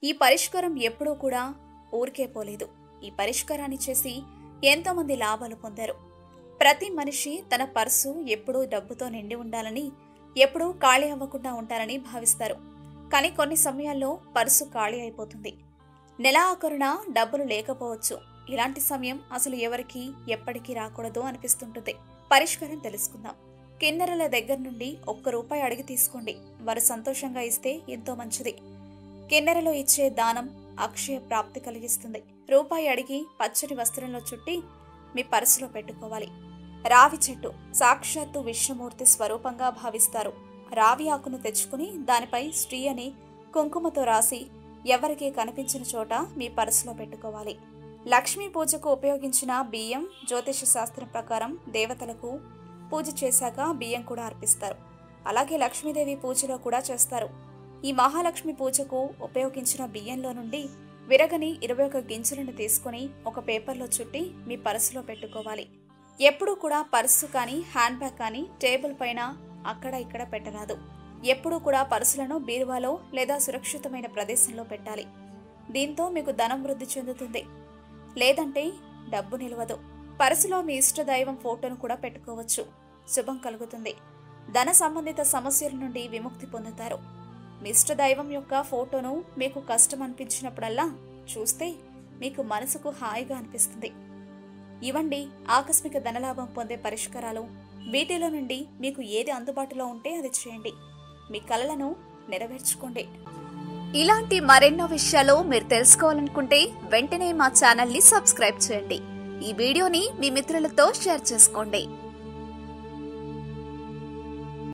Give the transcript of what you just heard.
ఈ పరిష్కారం ఎప్పుడూ కూడా ఊరికే పోలేదు ఈ పరిష్కారాన్ని చేసి ఎంతో మంది లాభాలు పొందారు ప్రతి మనిషి తన పర్సు ఎప్పుడూ డబ్బుతో నిండి ఉండాలని ఎప్పుడూ ఖాళీ అవ్వకుండా ఉండాలని భావిస్తారు కానీ కొన్ని సమయాల్లో పర్సు ఖాళీ అయిపోతుంది నెల ఆఖరున డబ్బులు లేకపోవచ్చు ఇలాంటి సమయం అసలు ఎవరికి ఎప్పటికీ రాకూడదు అనిపిస్తుంటుంది పరిష్కారం తెలుసుకుందాం కిన్నెరల దగ్గర నుండి ఒక్క రూపాయి అడిగి తీసుకోండి వారు సంతోషంగా ఇస్తే ఎంతో మంచిది కిన్నెరలో ఇచ్చే దానం అక్షయ ప్రాప్తి కలిగిస్తుంది రూపాయి అడిగి పచ్చని వస్త్రంలో చుట్టి మీ పర్సులో పెట్టుకోవాలి రావి చెట్టు సాక్షాత్తు విష్ణుమూర్తి స్వరూపంగా భావిస్తారు రావి ఆకును తెచ్చుకుని దానిపై శ్రీ అని కుంకుమతో రాసి ఎవరికీ కనిపించిన చోట మీ పర్సులో పెట్టుకోవాలి లక్ష్మీ పూజకు ఉపయోగించిన బియ్యం జ్యోతిష శాస్త్రం ప్రకారం దేవతలకు పూజ చేశాక బియ్యం కూడా అర్పిస్తారు అలాగే లక్ష్మీదేవి పూజలో కూడా చేస్తారు ఈ మహాలక్ష్మి పూజకు ఉపయోగించిన బియ్యంలో నుండి విరగని ఇరవై ఒక గింజలను తీసుకుని ఒక పేపర్లో చుట్టి మీ పర్సులో పెట్టుకోవాలి ఎప్పుడూ కూడా పర్సు కానీ హ్యాండ్ బ్యాగ్ కానీ టేబుల్ పైన అక్కడ ఇక్కడ పెట్టరాదు ఎప్పుడూ కూడా పర్సులను బీరువాలో లేదా సురక్షితమైన ప్రదేశంలో పెట్టాలి దీంతో మీకు ధనం వృద్ధి చెందుతుంది లేదంటే డబ్బు నిలవదు పర్సులో మీ ఇష్ట దైవం ఫోటోను కూడా పెట్టుకోవచ్చు శుభం కలుగుతుంది ధన సంబంధిత సమస్యల నుండి విముక్తి పొందుతారు మీ ఇష్ట దైవం యొక్క ఫోటోను మీకు కష్టం అనిపించినప్పుడల్లా చూస్తే మీకు మనసుకు హాయిగా అనిపిస్తుంది ఇవండి ఆకస్మిక ధనలాభం పొందే పరిష్కారాలు వీటిలో నుండి మీకు ఏది అందుబాటులో ఉంటే అది చేయండి మీ కలలను నెరవేర్చుకోండి ఇలాంటి మరెన్నో విషయాలు మీరు తెలుసుకోవాలనుకుంటే వెంటనే మా ఛానల్ని సబ్స్క్రైబ్ చేయండి ఈ వీడియోని మీ మిత్రులతో షేర్ చేసుకోండి